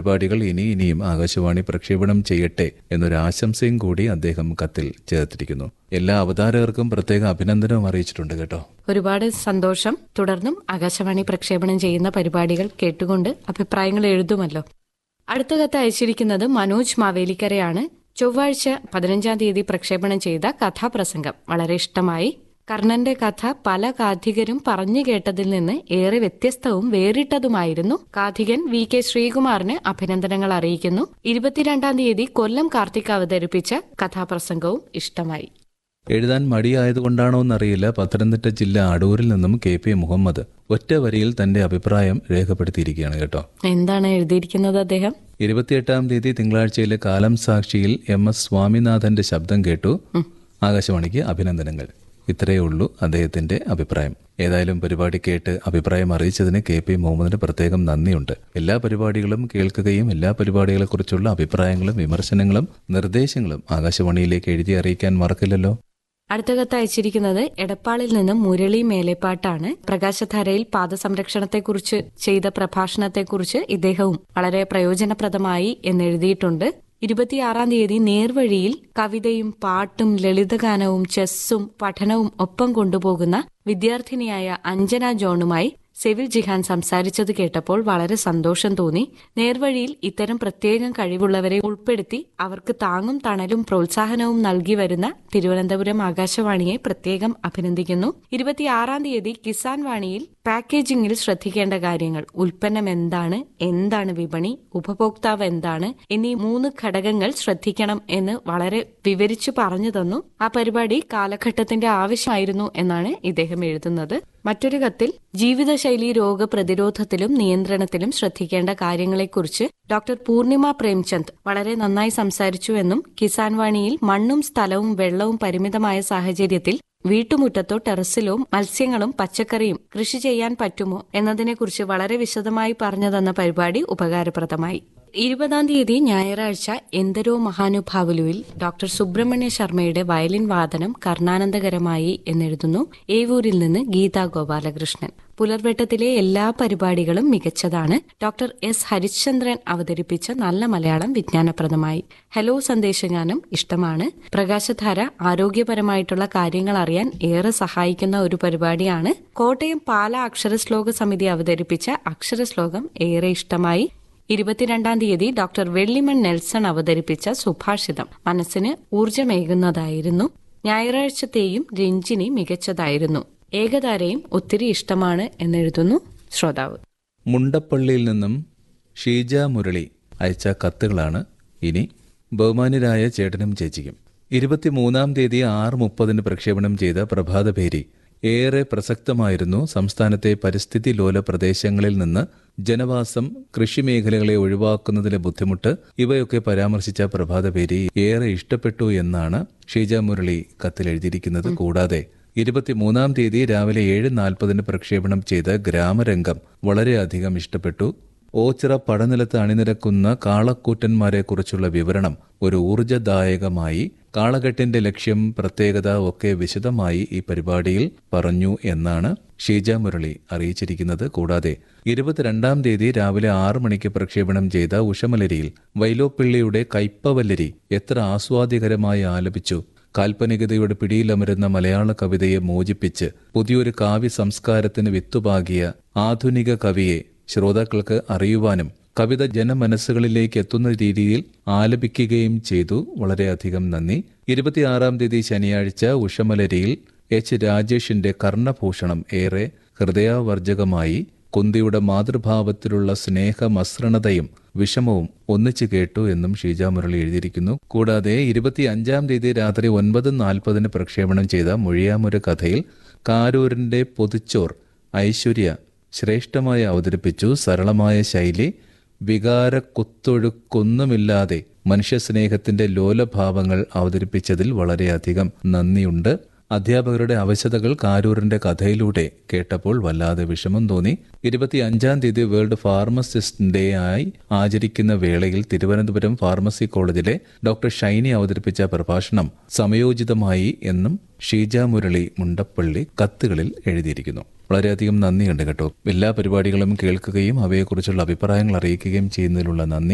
പരിപാടികൾ ഇനി ഇനിയും ആകാശവാണി പ്രക്ഷേപണം ചെയ്യട്ടെ എന്നൊരു ആശംസയും കൂടി അദ്ദേഹം കത്തിൽ ചേർത്തിരിക്കുന്നു എല്ലാ അവതാരകർക്കും പ്രത്യേക അഭിനന്ദനവും അറിയിച്ചിട്ടുണ്ട് കേട്ടോ ഒരുപാട് സന്തോഷം തുടർന്നും ആകാശവാണി പ്രക്ഷേപണം ചെയ്യുന്ന പരിപാടികൾ കേട്ടുകൊണ്ട് അഭിപ്രായങ്ങൾ എഴുതുമല്ലോ അടുത്ത കത്ത് അയച്ചിരിക്കുന്നത് മനോജ് മാവേലിക്കരയാണ് ചൊവ്വാഴ്ച പതിനഞ്ചാം തീയതി പ്രക്ഷേപണം ചെയ്ത കഥാപ്രസംഗം വളരെ ഇഷ്ടമായി കർണന്റെ കഥ പല കാഥികരും പറഞ്ഞു കേട്ടതിൽ നിന്ന് ഏറെ വ്യത്യസ്തവും വേറിട്ടതുമായിരുന്നു കാഥികൻ വി കെ ശ്രീകുമാറിന് അഭിനന്ദനങ്ങൾ അറിയിക്കുന്നു ഇരുപത്തിരണ്ടാം തീയതി കൊല്ലം കാർത്തിക് അവതരിപ്പിച്ച കഥാപ്രസംഗവും ഇഷ്ടമായി എഴുതാൻ മടിയായതുകൊണ്ടാണോ എന്നറിയില്ല പത്തനംതിട്ട ജില്ല അടൂരിൽ നിന്നും കെ പി മുഹമ്മദ് ഒറ്റ വരിയിൽ തന്റെ അഭിപ്രായം രേഖപ്പെടുത്തിയിരിക്കുകയാണ് കേട്ടോ എന്താണ് എഴുതിയിരിക്കുന്നത് അദ്ദേഹം ഇരുപത്തിയെട്ടാം തീയതി തിങ്കളാഴ്ചയിലെ കാലം സാക്ഷിയിൽ എം എസ് സ്വാമിനാഥന്റെ ശബ്ദം കേട്ടു ആകാശവാണിക്ക് അഭിനന്ദനങ്ങൾ ഇത്രയേ ഉള്ളൂ അദ്ദേഹത്തിന്റെ അഭിപ്രായം ഏതായാലും പരിപാടി കേട്ട് അഭിപ്രായം അറിയിച്ചതിന് കെ പി മുഹമ്മദിന് പ്രത്യേകം നന്ദിയുണ്ട് എല്ലാ പരിപാടികളും കേൾക്കുകയും എല്ലാ പരിപാടികളെക്കുറിച്ചുള്ള അഭിപ്രായങ്ങളും വിമർശനങ്ങളും നിർദ്ദേശങ്ങളും ആകാശവാണിയിലേക്ക് എഴുതി അറിയിക്കാൻ മറക്കില്ലല്ലോ അടുത്ത കത്ത് അയച്ചിരിക്കുന്നത് എടപ്പാളിൽ നിന്നും മുരളി മേലേപ്പാട്ടാണ് പ്രകാശധാരയിൽ പാദസംരക്ഷണത്തെക്കുറിച്ച് ചെയ്ത പ്രഭാഷണത്തെക്കുറിച്ച് ഇദ്ദേഹവും വളരെ പ്രയോജനപ്രദമായി എന്നെഴുതിയിട്ടുണ്ട് ഇരുപത്തിയാറാം തീയതി നേർവഴിയിൽ കവിതയും പാട്ടും ലളിതഗാനവും ചെസ്സും പഠനവും ഒപ്പം കൊണ്ടുപോകുന്ന വിദ്യാർത്ഥിനിയായ അഞ്ജന ജോണുമായി സെവിൽ ജിഹാൻ സംസാരിച്ചത് കേട്ടപ്പോൾ വളരെ സന്തോഷം തോന്നി നേർവഴിയിൽ ഇത്തരം പ്രത്യേകം കഴിവുള്ളവരെ ഉൾപ്പെടുത്തി അവർക്ക് താങ്ങും തണലും പ്രോത്സാഹനവും നൽകി വരുന്ന തിരുവനന്തപുരം ആകാശവാണിയെ പ്രത്യേകം അഭിനന്ദിക്കുന്നു ഇരുപത്തിയാറാം തീയതി കിസാൻ വാണിയിൽ പാക്കേജിംഗിൽ ശ്രദ്ധിക്കേണ്ട കാര്യങ്ങൾ ഉൽപ്പന്നം എന്താണ് എന്താണ് വിപണി ഉപഭോക്താവ് എന്താണ് എന്നീ മൂന്ന് ഘടകങ്ങൾ ശ്രദ്ധിക്കണം എന്ന് വളരെ വിവരിച്ചു പറഞ്ഞു തന്നു ആ പരിപാടി കാലഘട്ടത്തിന്റെ ആവശ്യമായിരുന്നു എന്നാണ് ഇദ്ദേഹം എഴുതുന്നത് മറ്റൊരു കത്തിൽ ജീവിതശൈലി രോഗപ്രതിരോധത്തിലും നിയന്ത്രണത്തിലും ശ്രദ്ധിക്കേണ്ട കാര്യങ്ങളെക്കുറിച്ച് ഡോക്ടർ പൂർണിമ പ്രേംചന്ദ് വളരെ നന്നായി സംസാരിച്ചുവെന്നും കിസാൻ വാണിയിൽ മണ്ണും സ്ഥലവും വെള്ളവും പരിമിതമായ സാഹചര്യത്തിൽ വീട്ടുമുറ്റത്തോ ടെറസിലോ മത്സ്യങ്ങളും പച്ചക്കറിയും കൃഷി ചെയ്യാൻ പറ്റുമോ എന്നതിനെക്കുറിച്ച് വളരെ വിശദമായി പറഞ്ഞു തന്ന പരിപാടി ഉപകാരപ്രദമായി ഇരുപതാം തീയതി ഞായറാഴ്ച എന്തരോ മഹാനുഭാവുലുവിൽ ഡോക്ടർ സുബ്രഹ്മണ്യ ശർമ്മയുടെ വയലിൻ വാദനം കർണാനന്ദകരമായി എന്നെഴുതുന്നു ഏവൂരിൽ നിന്ന് ഗീതാ ഗോപാലകൃഷ്ണൻ പുലർവെട്ടത്തിലെ എല്ലാ പരിപാടികളും മികച്ചതാണ് ഡോക്ടർ എസ് ഹരിശ്ചന്ദ്രൻ അവതരിപ്പിച്ച നല്ല മലയാളം വിജ്ഞാനപ്രദമായി ഹലോ സന്ദേശഗാനം ഇഷ്ടമാണ് പ്രകാശധാര ആരോഗ്യപരമായിട്ടുള്ള കാര്യങ്ങൾ അറിയാൻ ഏറെ സഹായിക്കുന്ന ഒരു പരിപാടിയാണ് കോട്ടയം പാല അക്ഷരശ്ലോക സമിതി അവതരിപ്പിച്ച അക്ഷരശ്ലോകം ഏറെ ഇഷ്ടമായി ഇരുപത്തിരണ്ടാം തീയതി ഡോക്ടർ വെള്ളിമൺ നെൽസൺ അവതരിപ്പിച്ച സുഭാഷിതം മനസ്സിന് ഊർജമേകുന്നതായിരുന്നു ഞായറാഴ്ചത്തെയും രഞ്ജിനി മികച്ചതായിരുന്നു ഏകതാരയും ഒത്തിരി ഇഷ്ടമാണ് എന്നെഴുതുന്നു ശ്രോതാവ് മുണ്ടപ്പള്ളിയിൽ നിന്നും ഷീജ മുരളി അയച്ച കത്തുകളാണ് ഇനി ബഹുമാന്യരായ ചേട്ടനും ചേച്ചിക്കും ഇരുപത്തിമൂന്നാം തീയതി ആറ് മുപ്പതിന് പ്രക്ഷേപണം ചെയ്ത പ്രഭാതഭേരി ഏറെ പ്രസക്തമായിരുന്നു സംസ്ഥാനത്തെ പരിസ്ഥിതി ലോല പ്രദേശങ്ങളിൽ നിന്ന് ജനവാസം കൃഷിമേഖലകളെ ഒഴിവാക്കുന്നതിലെ ബുദ്ധിമുട്ട് ഇവയൊക്കെ പരാമർശിച്ച പ്രഭാതപേരി ഏറെ ഇഷ്ടപ്പെട്ടു എന്നാണ് ഷീജ മുരളി കത്തിലെഴുതിയിരിക്കുന്നത് കൂടാതെ ഇരുപത്തിമൂന്നാം തീയതി രാവിലെ ഏഴ് നാൽപ്പതിന് പ്രക്ഷേപണം ചെയ്ത ഗ്രാമരംഗം വളരെയധികം ഇഷ്ടപ്പെട്ടു ഓച്ചിറ പടനിലത്ത് അണിനിരക്കുന്ന കാളക്കൂറ്റന്മാരെ കുറിച്ചുള്ള വിവരണം ഒരു ഊർജദായകമായി കാളകെട്ടിന്റെ ലക്ഷ്യം പ്രത്യേകത ഒക്കെ വിശദമായി ഈ പരിപാടിയിൽ പറഞ്ഞു എന്നാണ് ഷീജ മുരളി അറിയിച്ചിരിക്കുന്നത് കൂടാതെ ഇരുപത്തിരണ്ടാം തീയതി രാവിലെ ആറു മണിക്ക് പ്രക്ഷേപണം ചെയ്ത ഉഷമലരിയിൽ വൈലോപ്പിള്ളിയുടെ കൈപ്പവല്ലരി എത്ര ആസ്വാദ്യകരമായി ആലപിച്ചു കാൽപ്പനികതയുടെ പിടിയിലമരുന്ന മലയാള കവിതയെ മോചിപ്പിച്ച് പുതിയൊരു കാവ്യ സംസ്കാരത്തിന് വിത്തുപാകിയ ആധുനിക കവിയെ ശ്രോതാക്കൾക്ക് അറിയുവാനും കവിത ജനമനസ്സുകളിലേക്ക് എത്തുന്ന രീതിയിൽ ആലപിക്കുകയും ചെയ്തു വളരെയധികം നന്ദി ഇരുപത്തിയാറാം തീയതി ശനിയാഴ്ച ഉഷമലരിയിൽ എച്ച് രാജേഷിന്റെ കർണഭൂഷണം ഏറെ ഹൃദയാവർജകമായി കുന്തിയുടെ മാതൃഭാവത്തിലുള്ള സ്നേഹമസൃണതയും വിഷമവും ഒന്നിച്ചു കേട്ടു എന്നും ഷീജ മുരളി എഴുതിയിരിക്കുന്നു കൂടാതെ ഇരുപത്തിയഞ്ചാം തീയതി രാത്രി ഒൻപത് നാൽപ്പതിന് പ്രക്ഷേപണം ചെയ്ത മൊഴിയാമുര കഥയിൽ കാരൂരിന്റെ പൊതിച്ചോർ ഐശ്വര്യ ശ്രേഷ്ഠമായി അവതരിപ്പിച്ചു സരളമായ ശൈലി വികാര കുത്തൊഴുക്കൊന്നുമില്ലാതെ മനുഷ്യസ്നേഹത്തിന്റെ ലോലഭാവങ്ങൾ അവതരിപ്പിച്ചതിൽ വളരെയധികം നന്ദിയുണ്ട് അധ്യാപകരുടെ അവശതകൾ കാരൂരിന്റെ കഥയിലൂടെ കേട്ടപ്പോൾ വല്ലാതെ വിഷമം തോന്നി ഇരുപത്തിയഞ്ചാം തീയതി വേൾഡ് ഫാർമസിസ്റ്റ് ഡേ ആയി ആചരിക്കുന്ന വേളയിൽ Thiruvananthapuram pharmacy college doctor Shiny അവതരിപ്പിച്ച പ്രഭാഷണം സമയോചിതമായി എന്നും ഷീജ മുരളി മുണ്ടപ്പള്ളി കത്തുകളിൽ എഴുതിയിരിക്കുന്നു വളരെയധികം നന്ദിയുണ്ട് കേട്ടോ എല്ലാ പരിപാടികളും കേൾക്കുകയും അവയെക്കുറിച്ചുള്ള അഭിപ്രായങ്ങൾ അറിയിക്കുകയും ചെയ്യുന്നതിലുള്ള നന്ദി